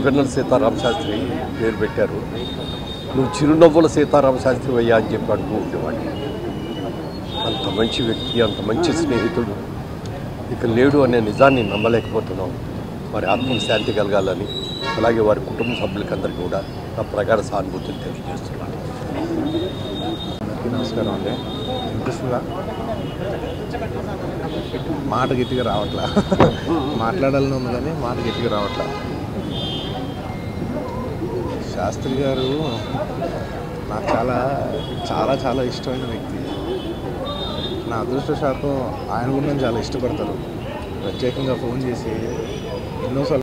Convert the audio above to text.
సిరివెన్నెల సీతారామ శాస్త్రి పేరు పెట్టారు నువ్వు చిరునవ్వుల సీతారామ శాస్త్రి అయ్యా అని చెప్పి అంటూ ఉండేవాడిని అంత మంచి వ్యక్తి అంత మంచి స్నేహితుడు ఇక లేడు అనే నిజాన్ని నమ్మలేకపోతున్నాం వారి ఆత్మకు శాంతి కలగాలని అలాగే వారి కుటుంబ సభ్యులకందరికీ కూడా నా ప్రగాఢ సానుభూతిని తెలియజేస్తున్నాను అందరికీ నమస్కారం అండి వినిపిస్తుందా మాట గట్టిగా రావట్లా మాట్లాడాలని ఉంది కానీ మాట గట్టిగా రావట్లా శాస్త్రి గారు నాకు చాలా చాలా చాలా ఇష్టమైన వ్యక్తి నా అదృష్టశాతం ఆయన కూడా నన్ను చాలా ఇష్టపడతారు ప్రత్యేకంగా ఫోన్ చేసి ఎన్నోసార్లు